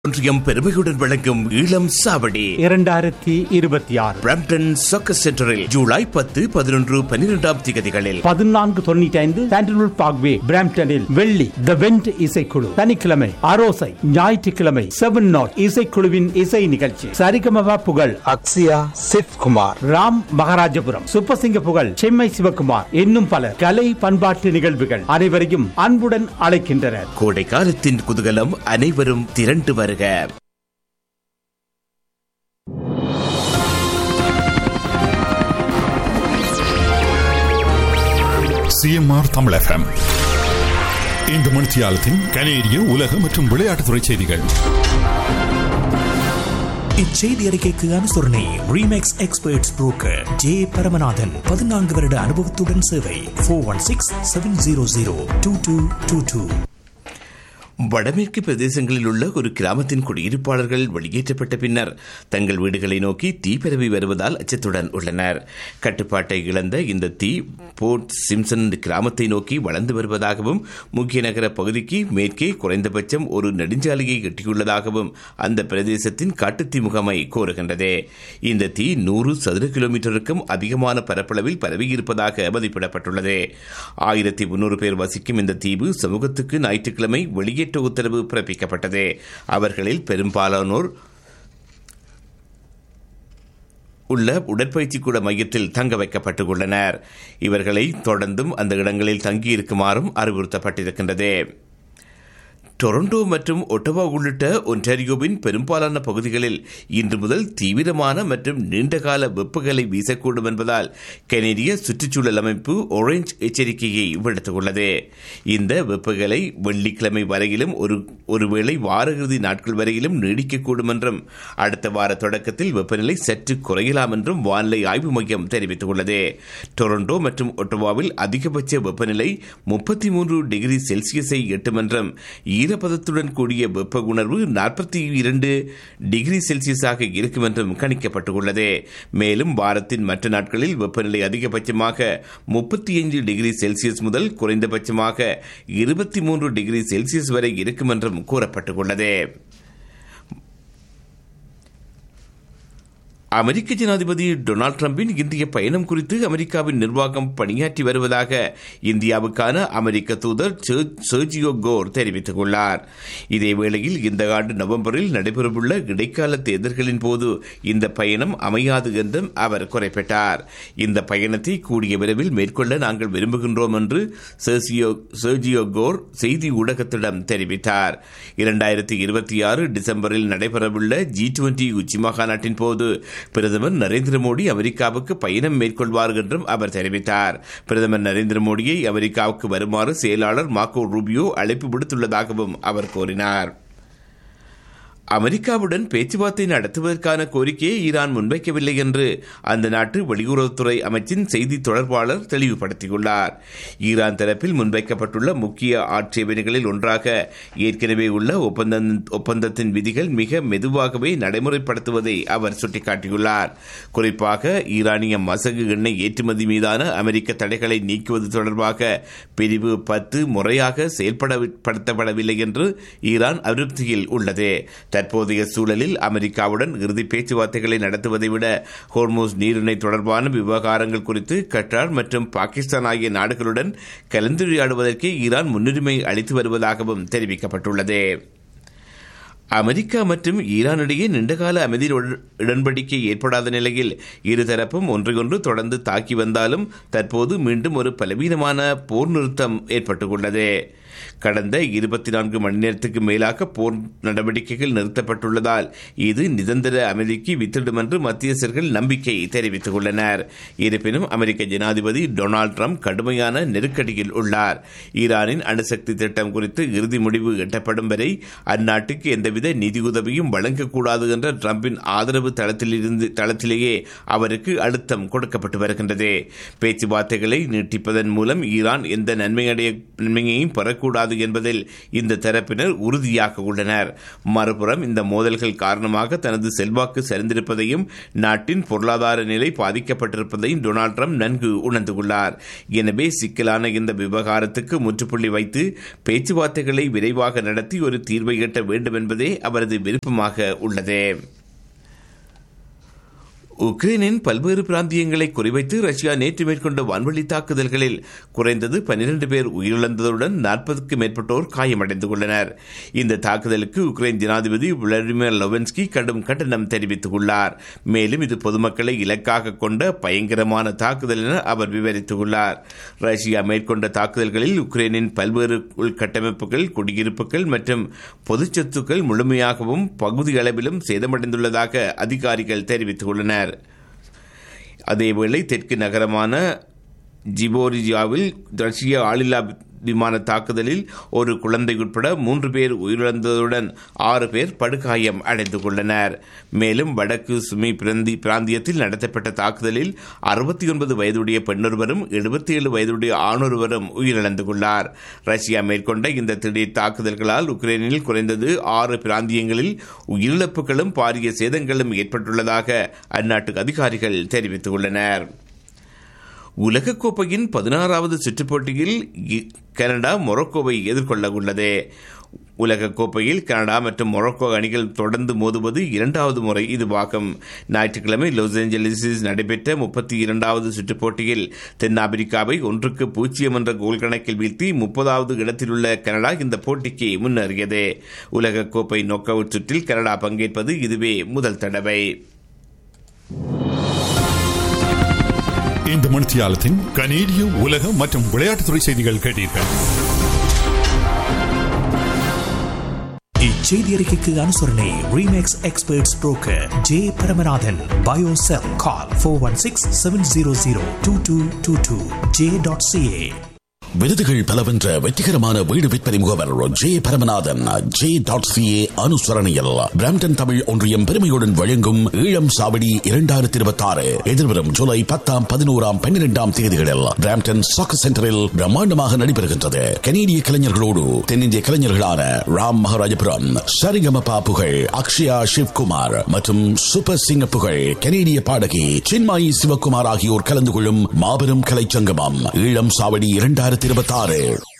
ஒன்றியம் பெருமையுடன் வழங்கும் இளம் சாவடி இரண்டாயிரத்தி இருபத்தி ஆறு பிரம்டன் சாக்கர் சென்டரில் ஜூலை பத்து பதினொன்று பன்னிரெண்டாம் திகதிகளில் பதினான்கு தொண்ணூற்றி ஐந்து சாண்டல்வுட் பார்க்வே பிராம்டனில் வெள்ளி த வெண்ட் இசைக்குழு சனிக்கிழமை அரோசை ஞாயிற்றுக்கிழமை செவன் நாட் இசைக்குழுவின் இசை நிகழ்ச்சி சரிகமபா புகழ் அக்ஸியா சிவ் குமார் ராம் மகாராஜபுரம் சுப்பசிங்க புகழ் செம்மை சிவகுமார் இன்னும் பல கலை பண்பாட்டு நிகழ்வுகள் அனைவரையும் அன்புடன் அழைக்கின்றனர் கோடை காலத்தின் குதூகலம் அனைவரும் திரண்டு வருக சிஎம்ஆர் தமிழ் எஃப்எம் இந்த மணித்தியாலத்தின் கனேடிய உலக மற்றும் விளையாட்டுத்துறை செய்திகள் இச்செய்தி அறிக்கைக்கு அனுசரணை Remax experts broker J Paramanathan பதினான்கு வருட அனுபவத்துடன் சேவை four one six seven zero zero two two two two வடமேற்கு பிரதேசங்களில் உள்ள ஒரு கிராமத்தின் குடியிருப்பாளர்கள் வெளியேற்றப்பட்ட பின்னர் தங்கள் வீடுகளை நோக்கி தீ பரவி வருவதால் அச்சத்துடன் உள்ளனர் கட்டுப்பாட்டை இழந்த இந்த தீ போர்ட் சிம்சன் கிராமத்தை நோக்கி வளர்ந்து வருவதாகவும் முக்கிய நகர பகுதிக்கு மேற்கே குறைந்தபட்சம் ஒரு நெடுஞ்சாலையை எட்டியுள்ளதாகவும் அந்த பிரதேசத்தின் காட்டுத்தீ முகமை கோருகின்றது இந்த தீ நூறு சதுர கிலோமீட்டருக்கும் அதிகமான பரப்பளவில் பரவியிருப்பதாக மதிப்பிடப்பட்டுள்ளது ஆயிரத்தி முன்னூறு பேர் வசிக்கும் இந்த தீவு சமூகத்துக்கு ஞாயிற்றுக்கிழமை வெளியேற்ற உத்தரவு பிறப்பிக்கப்பட்டது அவர்களில் பெரும்பாலானோர் உள்ள உடற்பயிற்சி கூட மையத்தில் தங்க வைக்கப்பட்டுள்ளனர் இவர்களை தொடர்ந்தும் அந்த இடங்களில் தங்கியிருக்குமாறும் அறிவுறுத்தப்பட்டிருக்கின்றது டொரண்டோ மற்றும் ஒட்டவா உள்ளிட்ட ஒன்டாரியோவின் பெரும்பாலான பகுதிகளில் இன்று முதல் தீவிரமான மற்றும் நீண்டகால வெப்பங்களை வீசக்கூடும் என்பதால் கனேடிய சுற்றுச்சூழல் அமைப்பு ஒரேஞ்ச் எச்சரிக்கையை விடுத்துள்ளது இந்த வெப்பங்களை வெள்ளிக்கிழமை வரையிலும் ஒரு ஒருவேளை வார இறுதி நாட்கள் வரையிலும் நீடிக்கக்கூடும் என்றும் அடுத்த வார தொடக்கத்தில் வெப்பநிலை சற்று குறையலாம் என்றும் வானிலை ஆய்வு மையம் தெரிவித்துள்ளது டொரண்டோ மற்றும் ஒட்டவாவில் அதிகபட்ச வெப்பநிலை முப்பத்தி மூன்று டிகிரி செல்சியஸை எட்டும் என்றும் ஈரப்பதத்துடன் கூடிய வெப்ப உணர்வு நாற்பத்தி இரண்டு டிகிரி செல்சியஸாக இருக்கும் என்றும் கணிக்கப்பட்டுள்ளது மேலும் வாரத்தின் மற்ற நாட்களில் வெப்பநிலை அதிகபட்சமாக முப்பத்தி ஐந்து டிகிரி செல்சியஸ் முதல் குறைந்தபட்சமாக இருபத்தி மூன்று டிகிரி செல்சியஸ் வரை இருக்கும் என்றும் கூறப்பட்டுள்ளது அமெரிக்க ஜனாதிபதி டொனால்டு டிரம்பின் இந்திய பயணம் குறித்து அமெரிக்காவின் நிர்வாகம் பணியாற்றி வருவதாக இந்தியாவுக்கான அமெரிக்க தூதர் சர்ஜியோ கோர் தெரிவித்துள்ளார் இதேவேளையில் இந்த ஆண்டு நவம்பரில் நடைபெறவுள்ள இடைக்கால தேர்தல்களின் போது இந்த பயணம் அமையாது என்றும் அவர் குறிப்பிட்டார் இந்த பயணத்தை கூடிய விரைவில் மேற்கொள்ள நாங்கள் விரும்புகின்றோம் என்று சர்ஜியோ கோர் செய்தி ஊடகத்திடம் தெரிவித்தார் இரண்டாயிரத்தி இருபத்தி ஆறு டிசம்பரில் நடைபெறவுள்ள ஜி டுவெண்டி உச்சிமாகாநாட்டின் போது பிரதமர் நரேந்திர மோடி அமெரிக்காவுக்கு பயணம் மேற்கொள்வார் என்றும் அவர் தெரிவித்தார் பிரதமர் நரேந்திர மோடியை அமெரிக்காவுக்கு வருமாறு செயலாளர் மார்க்கோ ரூபியோ அழைப்பு விடுத்துள்ளதாகவும் அவர் கூறினார் அமெரிக்காவுடன் பேச்சுவார்த்தை நடத்துவதற்கான கோரிக்கையை ஈரான் முன்வைக்கவில்லை என்று அந்த நாட்டு வெளியுறவுத்துறை அமைச்சின் செய்தி தொடர்பாளர் தெளிவுபடுத்தியுள்ளார் ஈரான் தரப்பில் முன்வைக்கப்பட்டுள்ள முக்கிய ஆட்சேபனைகளில் ஒன்றாக ஏற்கனவே உள்ள ஒப்பந்தத்தின் விதிகள் மிக மெதுவாகவே நடைமுறைப்படுத்துவதை அவர் சுட்டிக்காட்டியுள்ளார் குறிப்பாக ஈரானிய மசகு எண்ணெய் ஏற்றுமதி மீதான அமெரிக்க தடைகளை நீக்குவது தொடர்பாக பிரிவு பத்து முறையாக செயல்படுத்தப்படவில்லை என்று ஈரான் அதிருப்தியில் உள்ளது தற்போதைய சூழலில் அமெரிக்காவுடன் இறுதி பேச்சுவார்த்தைகளை நடத்துவதை விட ஹோர்மோஸ் நீரிணை தொடர்பான விவகாரங்கள் குறித்து கட்டார் மற்றும் பாகிஸ்தான் ஆகிய நாடுகளுடன் கலந்துரையாடுவதற்கே ஈரான் முன்னுரிமை அளித்து வருவதாகவும் தெரிவிக்கப்பட்டுள்ளது அமெரிக்கா மற்றும் ஈரானிடையே நீண்டகால அமைதி உடன்படிக்கை ஏற்படாத நிலையில் இருதரப்பும் ஒன்றையொன்று தொடர்ந்து தாக்கி வந்தாலும் தற்போது மீண்டும் ஒரு பலவீனமான போர் நிறுத்தம் ஏற்பட்டுள்ளது கடந்த இருபத்தி நான்கு மணி நேரத்துக்கு மேலாக போர் நடவடிக்கைகள் நிறுத்தப்பட்டுள்ளதால் இது நிரந்தர அமைதிக்கு வித்திடும் என்று மத்தியஸ்தர்கள் நம்பிக்கை தெரிவித்துள்ளனர் இருப்பினும் அமெரிக்க ஜனாதிபதி டொனால்டு ட்ரம்ப் கடுமையான நெருக்கடியில் உள்ளார் ஈரானின் அணுசக்தி திட்டம் குறித்து இறுதி முடிவு எட்டப்படும் வரை அந்நாட்டுக்கு எந்தவித நிதியுதவியும் வழங்கக்கூடாது என்ற ட்ரம்பின் ஆதரவு தளத்திலிருந்து தளத்திலேயே அவருக்கு அழுத்தம் கொடுக்கப்பட்டு வருகின்றது பேச்சுவார்த்தைகளை நீட்டிப்பதன் மூலம் ஈரான் எந்த நன்மையடைய நன்மையையும் பெறக்கூடாது முடியாது என்பதில் இந்த தரப்பினர் உறுதியாக உள்ளனர் மறுபுறம் இந்த மோதல்கள் காரணமாக தனது செல்வாக்கு சரிந்திருப்பதையும் நாட்டின் பொருளாதார நிலை பாதிக்கப்பட்டிருப்பதையும் டொனால்ட் ட்ரம்ப் நன்கு உணர்ந்துள்ளார் எனவே சிக்கலான இந்த விவகாரத்துக்கு முற்றுப்புள்ளி வைத்து பேச்சுவார்த்தைகளை விரைவாக நடத்தி ஒரு தீர்வை எட்ட வேண்டும் என்பதே அவரது விருப்பமாக உள்ளது உக்ரைனின் பல்வேறு பிராந்தியங்களை குறிவைத்து ரஷ்யா நேற்று மேற்கொண்ட வான்வழி தாக்குதல்களில் குறைந்தது பனிரண்டு பேர் உயிரிழந்ததுடன் நாற்பதுக்கும் மேற்பட்டோர் காயமடைந்துள்ளனர் இந்த தாக்குதலுக்கு உக்ரைன் ஜனாதிபதி விளாடிமிர் லொவென்ஸ்கி கடும் கண்டனம் தெரிவித்துள்ளார் மேலும் இது பொதுமக்களை இலக்காக கொண்ட பயங்கரமான தாக்குதல் என அவர் விவரித்துள்ளார் ரஷ்யா மேற்கொண்ட தாக்குதல்களில் உக்ரைனின் பல்வேறு உள்கட்டமைப்புகள் குடியிருப்புகள் மற்றும் பொது சொத்துக்கள் முழுமையாகவும் பகுதி அளவிலும் சேதமடைந்துள்ளதாக அதிகாரிகள் தெரிவித்துள்ளனர் அதேவேளை தெற்கு நகரமான ஜிபோரிஜியாவில் ரஷ்ய ஆளில்லா விமான தாக்குதலில் ஒரு குழந்தை உட்பட மூன்று பேர் உயிரிழந்ததுடன் ஆறு பேர் படுகாயம் அடைந்து கொண்டனர் மேலும் வடக்கு சுமி பிராந்தி பிராந்தியத்தில் நடத்தப்பட்ட தாக்குதலில் அறுபத்தி ஒன்பது வயதுடைய பெண்ணொருவரும் எழுபத்தி ஏழு வயதுடைய ஆணொருவரும் உயிரிழந்து கொண்டார் ரஷ்யா மேற்கொண்ட இந்த திடீர் தாக்குதல்களால் உக்ரைனில் குறைந்தது ஆறு பிராந்தியங்களில் உயிரிழப்புகளும் பாரிய சேதங்களும் ஏற்பட்டுள்ளதாக அந்நாட்டு அதிகாரிகள் தெரிவித்துள்ளனர் உலகக்கோப்பையின் பதினாறாவது சுற்றுப் போட்டியில் கனடா மொரோக்கோவை எதிர்கொள்ள உள்ளது உலகக்கோப்பையில் கனடா மற்றும் மொரோக்கோ அணிகள் தொடர்ந்து மோதுவது இரண்டாவது முறை இதுவாகும் ஞாயிற்றுக்கிழமை லாஸ் ஏஞ்சலிஸில் நடைபெற்ற முப்பத்தி இரண்டாவது சுற்றுப் போட்டியில் தென்னாப்பிரிக்காவை ஒன்றுக்கு பூஜ்ஜியம் என்ற கோல் கணக்கில் வீழ்த்தி முப்பதாவது இடத்திலுள்ள கனடா இந்த போட்டிக்கு முன்னேறியது உலகக்கோப்பை நோக் அவுட் சுற்றில் கனடா பங்கேற்பது இதுவே முதல் தடவை இந்த மணித்தியாலத்தின் கனேடிய உலக மற்றும் விளையாட்டுத்துறை செய்திகள் கேட்டீர்கள் இச்செய்தி அறிக்கைக்கு அனுசரணை Remax experts broker J Paramanathan பயோசெல் call four one six seven zero zero two two two two J dot CA விருதுகள் பலவென்ற வெற்றிகரமான வீடு விற்பனை முகவர் J Paramanathan J dot CA அனுசரணையில் பிராம்டன் தமிழ் ஒன்றியம் பெருமையுடன் வழங்கும் ஈழம் சாவடி இரண்டாயிரத்தி இருபத்தி ஆறு எதிர்வரும் ஜூலை பத்தாம் பதினோராம் பன்னிரெண்டாம் தேதிகளில் பிராம்டன் சாக்கர் சென்டரில் பிரம்மாண்டமாக நடைபெறுகின்றது கனேடிய கலைஞர்களோடு தென்னிந்திய கலைஞர்களான ராம் மகாராஜபுரம் சரிகமபா புகழ் அக்ஷயா சிவ்குமார் மற்றும் சூப்பர் சிங்க புகழ் கனேடிய பாடகி சின்மாயி சிவகுமார் ஆகியோர் கலந்து கொள்ளும் மாபெரும் கலைச்சங்கமம் ஈழம் சாவடி இரண்டாயிரத்தி இருபத்தி ஆறு